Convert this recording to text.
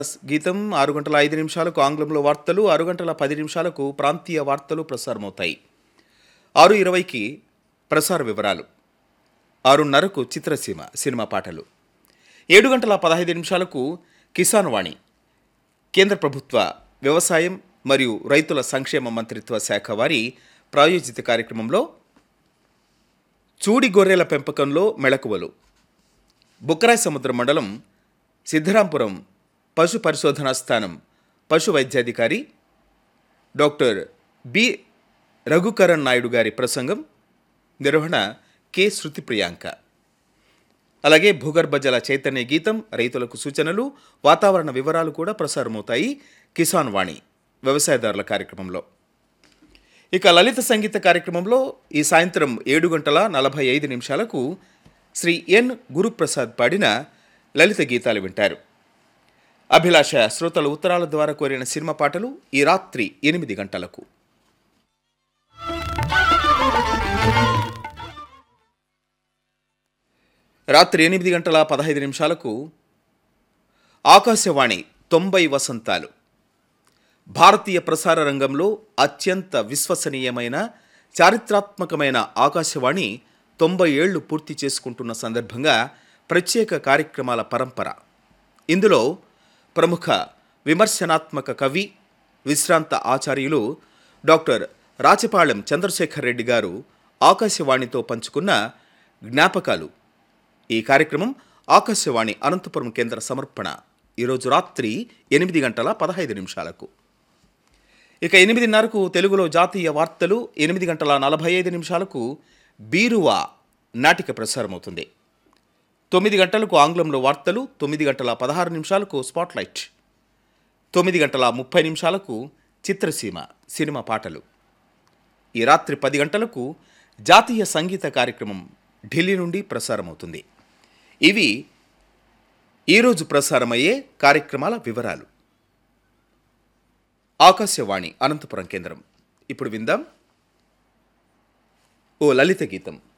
గీతం ఆరు గంటల ఐదు నిమిషాలకు ఆంగ్లంలో వార్తలు ఆరు గంటల పది నిమిషాలకు ప్రాంతీయ వార్తలు ప్రసారమవుతాయి ఆరు ఇరవైకి ప్రసార వివరాలు ఆరున్నరకు చిత్రసీమ సినిమా పాటలు ఏడు గంటల పదహైదు నిమిషాలకు కిసాన్ వాణి కేంద్ర ప్రభుత్వ వ్యవసాయం మరియు రైతుల సంక్షేమ మంత్రిత్వ శాఖ వారి ప్రాయోజిత కార్యక్రమంలో చూడి గొర్రెల పెంపకంలో మెళకువలు బుక్కరాయ్ సముద్ర మండలం సిద్ధరాంపురం పశు పరిశోధనా స్థానం పశు వైద్యాధికారి డాక్టర్ బి రఘుకరణ్ నాయుడు గారి ప్రసంగం నిర్వహణ కె శృతి ప్రియాంక అలాగే భూగర్భ జల చైతన్య గీతం రైతులకు సూచనలు వాతావరణ వివరాలు కూడా ప్రసారమవుతాయి కిసాన్ వాణి వ్యవసాయదారుల కార్యక్రమంలో ఇక లలిత సంగీత కార్యక్రమంలో ఈ సాయంత్రం ఏడు గంటల నలభై ఐదు నిమిషాలకు శ్రీ ఎన్ గురుప్రసాద్ పాడిన లలిత గీతాలు వింటారు అభిలాష శ్రోతల ఉత్తరాల ద్వారా కోరిన సినిమా పాటలు ఈ రాత్రి ఎనిమిది గంటలకు రాత్రి ఎనిమిది గంటల పదహైదు నిమిషాలకు ఆకాశవాణి తొంభై వసంతాలు భారతీయ ప్రసార రంగంలో అత్యంత విశ్వసనీయమైన చారిత్రాత్మకమైన ఆకాశవాణి తొంభై ఏళ్లు పూర్తి చేసుకుంటున్న సందర్భంగా ప్రత్యేక కార్యక్రమాల పరంపర ఇందులో ప్రముఖ విమర్శనాత్మక కవి విశ్రాంత ఆచార్యులు డాక్టర్ రాచపాళెం చంద్రశేఖర్ రెడ్డి గారు ఆకాశవాణితో పంచుకున్న జ్ఞాపకాలు ఈ కార్యక్రమం ఆకాశవాణి అనంతపురం కేంద్ర సమర్పణ ఈరోజు రాత్రి ఎనిమిది గంటల పదహైదు నిమిషాలకు ఇక ఎనిమిదిన్నరకు తెలుగులో జాతీయ వార్తలు ఎనిమిది గంటల నలభై ఐదు నిమిషాలకు బీరువా నాటిక ప్రసారమవుతుంది తొమ్మిది గంటలకు ఆంగ్లంలో వార్తలు తొమ్మిది గంటల పదహారు నిమిషాలకు స్పాట్లైట్ తొమ్మిది గంటల ముప్పై నిమిషాలకు చిత్రసీమ సినిమా పాటలు ఈ రాత్రి పది గంటలకు జాతీయ సంగీత కార్యక్రమం ఢిల్లీ నుండి ప్రసారమవుతుంది ఇవి ఈరోజు ప్రసారమయ్యే కార్యక్రమాల వివరాలు ఆకాశవాణి అనంతపురం కేంద్రం ఇప్పుడు విందాం ఓ లలిత గీతం